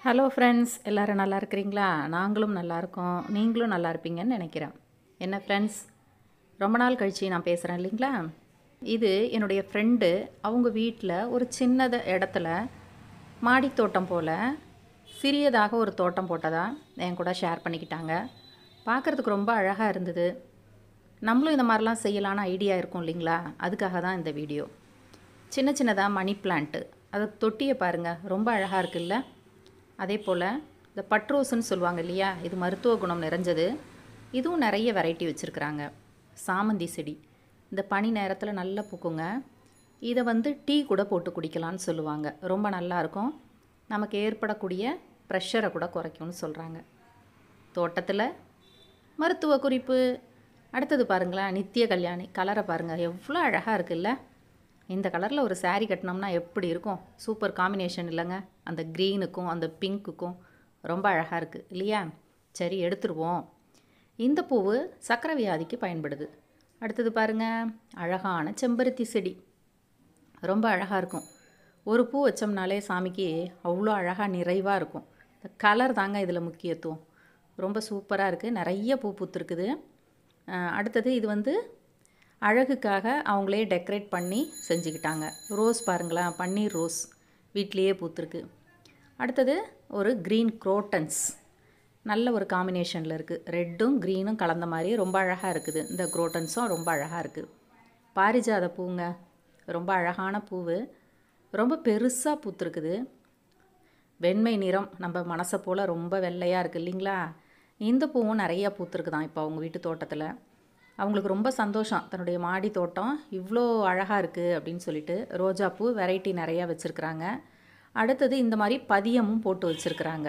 hello friends எல்லோரும் நல்லா இருக்கிறீங்களா நாங்களும் நல்லா இருக்கோம் நீங்களும் நல்லா இருப்பீங்கன்னு நினைக்கிறேன் என்ன ஃப்ரெண்ட்ஸ் ரொம்ப நாள் கழிச்சு நான் பேசுகிறேன் இல்லைங்களா இது என்னுடைய ஃப்ரெண்டு அவங்க வீட்டில் ஒரு சின்னத இடத்துல மாடித் தோட்டம் போல் சிறியதாக ஒரு தோட்டம் போட்டதா என் கூட ஷேர் பண்ணிக்கிட்டாங்க பார்க்குறதுக்கு ரொம்ப அழகாக இருந்தது நம்மளும் இந்த மாதிரிலாம் செய்யலான்னு ஐடியா இருக்கும் இல்லைங்களா அதுக்காக தான் இந்த வீடியோ சின்ன சின்னதாக மணி பிளான்ட்டு அது தொட்டியை பாருங்கள் ரொம்ப அழகாக இருக்குல்ல அதே போல் இந்த பட்ரோஸ்ன்னு சொல்லுவாங்க இல்லையா இது மருத்துவ குணம் நிறைஞ்சது இதுவும் நிறைய வெரைட்டி வச்சுருக்குறாங்க சாமந்தி செடி இந்த பனி நேரத்தில் நல்லா பூக்குங்க இதை வந்து டீ கூட போட்டு குடிக்கலான்னு சொல்லுவாங்க ரொம்ப நல்லாயிருக்கும் நமக்கு ஏற்படக்கூடிய ப்ரெஷரை கூட குறைக்கும்னு சொல்கிறாங்க தோட்டத்தில் மருத்துவ குறிப்பு அடுத்தது பாருங்களேன் நித்திய கல்யாணி கலரை பாருங்கள் எவ்வளோ அழகாக இருக்குல்ல இந்த கலரில் ஒரு saree கட்டினோம்னா எப்படி இருக்கும் சூப்பர் காம்பினேஷன் இல்லைங்க அந்த க்ரீனுக்கும் அந்த பிங்க்குக்கும் ரொம்ப அழகாக இருக்குது இல்லையா சரி எடுத்துருவோம் இந்த பூவு சக்கரை வியாதிக்கு பயன்படுது அடுத்தது பாருங்கள் அழகான செம்பருத்தி செடி ரொம்ப அழகாக இருக்கும் ஒரு பூ வச்சோம்னாலே சாமிக்கு அவ்வளோ அழகாக நிறைவாக இருக்கும் இந்த கலர் தாங்க இதில் முக்கியத்துவம் ரொம்ப சூப்பராக இருக்குது நிறைய பூ பூத்துருக்குது அஹ் அடுத்தது இது வந்து அழகுக்காக அவங்களே டெக்கரேட் பண்ணி செஞ்சுக்கிட்டாங்க ரோஸ் பாருங்களேன் பன்னீர் ரோஸ் வீட்லேயே பூத்துருக்கு அடுத்தது ஒரு க்ரீன் குரோட்டன்ஸ் நல்ல ஒரு காம்பினேஷனில் இருக்குது ரெட்டும் க்ரீனும் கலந்த மாதிரி ரொம்ப அழகாக இருக்குது இந்த குரோட்டன்ஸும் ரொம்ப அழகாக இருக்குது பாரிஜாத பூங்க ரொம்ப அழகான பூவு ரொம்ப பெருசாக பூத்துருக்குது வெண்மை நிறம் நம்ம மனசை போல் ரொம்ப வெள்ளையாக இருக்குது இல்லைங்களா இந்த பூவும் நிறையா பூத்துருக்குதான் இப்போ அவங்க வீட்டு தோட்டத்தில் அவங்களுக்கு ரொம்ப சந்தோஷம் தன்னுடைய மாடி தோட்டம் இவ்வளோ அழகாக இருக்குது அப்படின்னு சொல்லிட்டு ரோஜா பூ வெரைட்டி நிறையா வச்சுருக்குறாங்க அடுத்தது இந்த மாதிரி பதியமும் போட்டு வச்சுருக்குறாங்க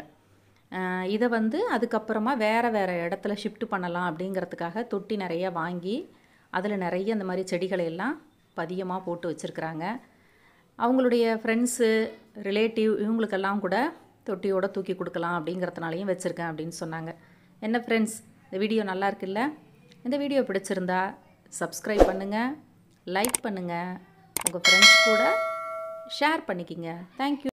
இதை வந்து அதுக்கப்புறமா வேறு வேறு இடத்துல ஷிஃப்ட் பண்ணலாம் அப்படிங்கிறதுக்காக தொட்டி நிறைய வாங்கி அதில் நிறைய இந்த மாதிரி செடிகளை எல்லாம் பதியமாக போட்டு வச்சுருக்குறாங்க அவங்களுடைய ஃப்ரெண்ட்ஸு ரிலேட்டிவ் இவங்களுக்கெல்லாம் கூட தொட்டியோட தூக்கி கொடுக்கலாம் அப்படிங்கிறதுனாலையும் வச்சுருக்கேன் அப்படின்னு சொன்னாங்க என்ன ஃப்ரெண்ட்ஸ் இந்த வீடியோ நல்லா இருக்குல்ல இந்த வீடியோ பிடிச்சிருந்தா சப்ஸ்கிரைப் பண்ணுங்கள் லைக் பண்ணுங்கள் உங்கள் ஃப்ரெண்ட்ஸ் கூட ஷேர் பண்ணிக்கிங்க தேங்க்யூ